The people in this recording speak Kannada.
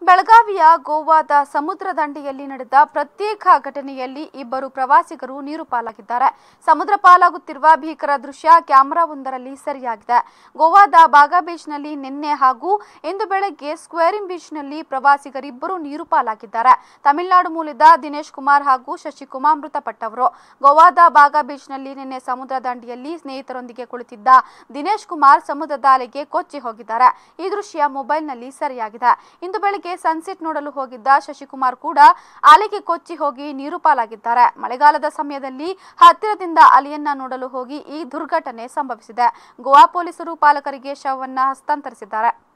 ಬೆಳಗಾವಿಯ ಗೋವಾದ ಸಮುದ್ರ ದಂಡೆಯಲ್ಲಿ ನಡೆದ ಪ್ರತ್ಯೇಕ ಘಟನೆಯಲ್ಲಿ ಇಬ್ಬರು ಪ್ರವಾಸಿಗರು ನೀರು ಪಾಲಾಗಿದ್ದಾರೆ ಸಮುದ್ರ ಪಾಲಾಗುತ್ತಿರುವ ಭೀಕರ ದೃಶ್ಯ ಕ್ಯಾಮೆರಾವೊಂದರಲ್ಲಿ ಸೆರೆಯಾಗಿದೆ ಗೋವಾದ ಬಾಗಾ ಬೀಚ್ನಲ್ಲಿ ನಿನ್ನೆ ಹಾಗೂ ಇಂದು ಬೆಳಗ್ಗೆ ಸ್ಕ್ವೇರಿಂಗ್ ಬೀಚ್ನಲ್ಲಿ ಪ್ರವಾಸಿಗರಿಬ್ಬರು ನೀರು ಪಾಲಾಗಿದ್ದಾರೆ ತಮಿಳುನಾಡು ಮೂಲದ ದಿನೇಶ್ ಕುಮಾರ್ ಹಾಗೂ ಶಶಿಕುಮಾರ್ ಮೃತಪಟ್ಟವರು ಗೋವಾದ ಬಾಗಾ ಬೀಚ್ನಲ್ಲಿ ನಿನ್ನೆ ಸಮುದ್ರ ದಂಡೆಯಲ್ಲಿ ಸ್ನೇಹಿತರೊಂದಿಗೆ ಕುಳಿತಿದ್ದ ದಿನೇಶ್ ಕುಮಾರ್ ಸಮುದ್ರದ ಅಲೆಗೆ ಕೊಚ್ಚಿ ಹೋಗಿದ್ದಾರೆ ಈ ದೃಶ್ಯ ಮೊಬೈಲ್ನಲ್ಲಿ ಸೆರೆಯಾಗಿದೆ ಇಂದು ಬೆಳಗ್ಗೆ ಸನ್ಸೆಟ್ ನೋಡಲು ಹೋಗಿದ್ದ ಶಶಿಕುಮಾರ್ ಕೂಡ ಅಲೆಗೆ ಕೊಚ್ಚಿ ಹೋಗಿ ನೀರು ಪಾಲಾಗಿದ್ದಾರೆ ಮಳೆಗಾಲದ ಸಮಯದಲ್ಲಿ ಹತ್ತಿರದಿಂದ ಅಲೆಯನ್ನ ನೋಡಲು ಹೋಗಿ ಈ ದುರ್ಘಟನೆ ಸಂಭವಿಸಿದೆ ಗೋವಾ ಪೊಲೀಸರು ಪಾಲಕರಿಗೆ ಶವವನ್ನ ಹಸ್ತಾಂತರಿಸಿದ್ದಾರೆ